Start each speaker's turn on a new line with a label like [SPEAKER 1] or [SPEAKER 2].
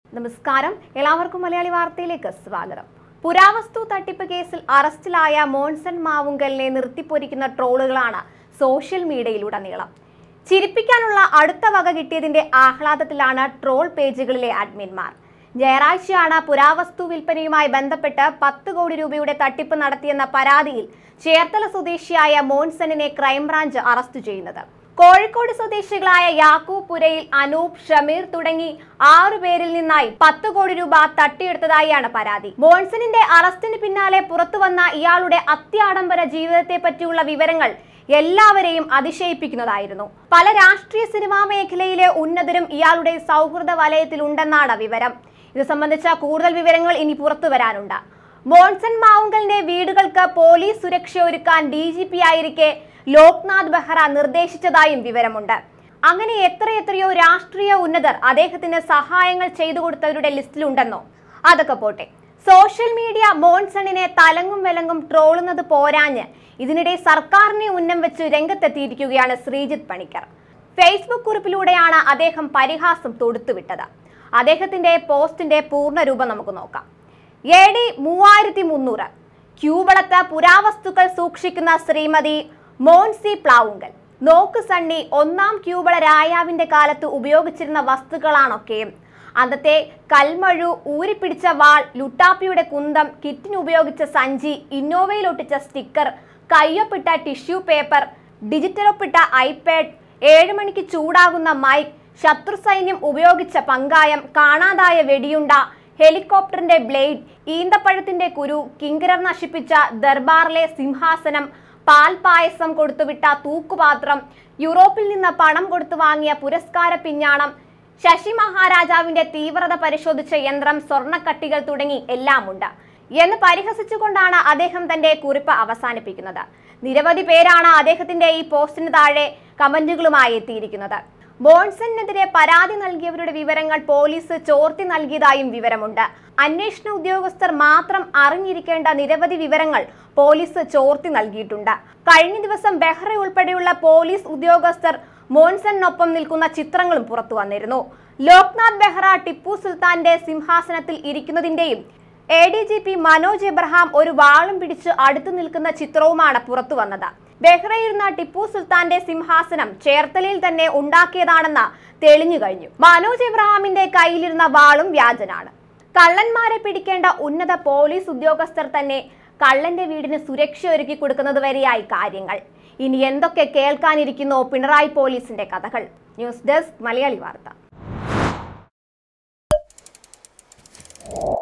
[SPEAKER 1] നമസ്കാരം എല്ലാവർക്കും മലയാളി വാർത്തയിലേക്ക് സ്വാഗതം പുരാവസ്തു തട്ടിപ്പ് കേസിൽ അറസ്റ്റിലായ മോൺസൺ മാവുങ്കലിനെ നിർത്തിപ്പൊരിക്കുന്ന ട്രോളുകളാണ് സോഷ്യൽ മീഡിയയിലുടനീളം ചിരിപ്പിക്കാനുള്ള അടുത്ത വക കിട്ടിയതിന്റെ ആഹ്ലാദത്തിലാണ് ട്രോൾ പേജുകളിലെ അഡ്മിന്മാർ ഞായറാഴ്ചയാണ് പുരാവസ്തു വിൽപ്പനയുമായി ബന്ധപ്പെട്ട് പത്ത് കോടി രൂപയുടെ തട്ടിപ്പ് നടത്തിയെന്ന പരാതിയിൽ ചേർത്തല സ്വദേശിയായ മോൺസണിനെ ക്രൈംബ്രാഞ്ച് അറസ്റ്റ് ചെയ്യുന്നത് കോഴിക്കോട് സ്വദേശികളായ യാക്കൂബ് പുരയിൽ അനൂപ് ഷമീർ തുടങ്ങി ആറു പേരിൽ നിന്നായി പത്ത് കോടി രൂപ തട്ടിയെടുത്തതായാണ് പരാതി മോൺസണിന്റെ അറസ്റ്റിന് പിന്നാലെ പുറത്തുവന്ന ഇയാളുടെ അത്യാഡംബര ജീവിതത്തെ പറ്റിയുള്ള വിവരങ്ങൾ എല്ലാവരെയും അതിശയിപ്പിക്കുന്നതായിരുന്നു പല രാഷ്ട്രീയ സിനിമാ മേഖലയിലെ ഉന്നതരും ഇയാളുടെ സൗഹൃദ വലയത്തിലുണ്ടെന്നാണ് വിവരം ഇത് സംബന്ധിച്ച കൂടുതൽ വിവരങ്ങൾ ഇനി പുറത്തു വരാനുണ്ട് മോൺസൺ മാവുങ്കലിന്റെ വീടുകൾക്ക് പോലീസ് സുരക്ഷ ഒരുക്കാൻ ഡി ജി പി ആയിരിക്കെ ലോക്നാഥ് ബെഹ്റ നിർദ്ദേശിച്ചതായും വിവരമുണ്ട് അങ്ങനെ എത്രയെത്രയോ രാഷ്ട്രീയ ഉന്നതർ അദ്ദേഹത്തിന് സഹായങ്ങൾ ചെയ്തു കൊടുത്തവരുടെ ലിസ്റ്റിലുണ്ടെന്നോ അതൊക്കെ പോട്ടെ സോഷ്യൽ മീഡിയ മോൺസണിനെ തലങ്ങും വിലങ്ങും ട്രോളുന്നത് പോരാഞ്ഞ് ഇതിനിടെ സർക്കാരിനെ ഉന്നം വെച്ച് രംഗത്തെത്തിയിരിക്കുകയാണ് ശ്രീജിത്ത് പണിക്കർ ഫേസ്ബുക്ക് കുറിപ്പിലൂടെയാണ് അദ്ദേഹം പരിഹാസം തൊടുത്തുവിട്ടത് അദ്ദേഹത്തിന്റെ പോസ്റ്റിന്റെ പൂർണ്ണരൂപം നമുക്ക് നോക്കാം എ ഡി മൂവായിരത്തി മുന്നൂറ് ക്യൂബളത്ത് പുരാവസ്തുക്കൾ സൂക്ഷിക്കുന്ന ശ്രീമതി മോൺസി പ്ലാവുങ്കൽ നോക്ക് സണ്ണി ഒന്നാം ക്യൂബള രായാവിന്റെ കാലത്ത് ഉപയോഗിച്ചിരുന്ന വസ്തുക്കളാണൊക്കെയും അന്നത്തെ കൽമഴു ഊരിപ്പിടിച്ച വാൾ ലുട്ടാപ്പിയുടെ കുന്തം കിറ്റിന് ഉപയോഗിച്ച സഞ്ചി ഇന്നോവയിൽ ഒട്ടിച്ച സ്റ്റിക്കർ കയ്യൊപ്പിട്ട ടിഷ്യൂ പേപ്പർ ഡിജിറ്റലൊപ്പിട്ട ഐപാഡ് ഏഴ് മണിക്ക് ചൂടാകുന്ന മൈക്ക് ശത്രു സൈന്യം ഉപയോഗിച്ച പങ്കായം കാണാതായ വെടിയുണ്ട ഹെലികോപ്റ്ററിന്റെ ബ്ലേഡ് ഈന്തപ്പഴത്തിന്റെ കുരു കിങ്കരർ നശിപ്പിച്ച ദർബാറിലെ സിംഹാസനം പാൽ പായസം കൊടുത്തുവിട്ട തൂക്കുപാത്രം യൂറോപ്പിൽ നിന്ന് പണം കൊടുത്തു വാങ്ങിയ പുരസ്കാര പിഞ്ഞാണം ശശി മഹാരാജാവിന്റെ തീവ്രത പരിശോധിച്ച യന്ത്രം സ്വർണ്ണക്കട്ടികൾ തുടങ്ങി എല്ലാമുണ്ട് എന്ന് പരിഹസിച്ചുകൊണ്ടാണ് അദ്ദേഹം തന്റെ കുറിപ്പ് അവസാനിപ്പിക്കുന്നത് നിരവധി പേരാണ് അദ്ദേഹത്തിന്റെ ഈ പോസ്റ്റിന് താഴെ കമന്റുകളുമായി എത്തിയിരിക്കുന്നത് ബോൺസണിനെതിരെ പരാതി നൽകിയവരുടെ വിവരങ്ങൾ പോലീസ് ചോർത്തി നൽകിയതായും വിവരമുണ്ട് അന്വേഷണ ഉദ്യോഗസ്ഥർ മാത്രം അറിഞ്ഞിരിക്കേണ്ട നിരവധി വിവരങ്ങൾ പോലീസ് ചോർത്തി നൽകിയിട്ടുണ്ട് കഴിഞ്ഞ ദിവസം ബെഹ്റ ഉൾപ്പെടെയുള്ള പോലീസ് ഉദ്യോഗസ്ഥർ മോൺസണിനൊപ്പം നിൽക്കുന്ന ചിത്രങ്ങളും പുറത്തു വന്നിരുന്നു ലോക്നാഥ് ബെഹ്റ ടിപ്പു സുൽത്താന്റെ സിംഹാസനത്തിൽ ഇരിക്കുന്നതിന്റെയും A D G P Manoj Abraham ഒരു വാളും പിടിച്ച് അടുത്തു നിൽക്കുന്ന ചിത്രവുമാണ് പുറത്തു വന്നത് ബെഹ്റയിരുന്ന ടിപ്പു സുൽത്താന്റെ സിംഹാസനം ചേർത്തലയിൽ തന്നെ ഉണ്ടാക്കിയതാണെന്ന് തെളിഞ്ഞു കഴിഞ്ഞു മനോജ് എബ്രഹാമിന്റെ കയ്യിലിരുന്ന വാളും വ്യാജനാണ് കള്ളന്മാരെ പിടിക്കേണ്ട ഉന്നത പോലീസ് ഉദ്യോഗസ്ഥർ തന്നെ കള്ളന്റെ വീടിന് സുരക്ഷ ഒരുക്കി കൊടുക്കുന്നത് വരെയായി കാര്യങ്ങൾ ഇനി എന്തൊക്കെ കേൾക്കാനിരിക്കുന്നോ പിണറായി പോലീസിന്റെ കഥകൾ ന്യൂസ് ഡെസ്ക് മലയാളി വാർത്ത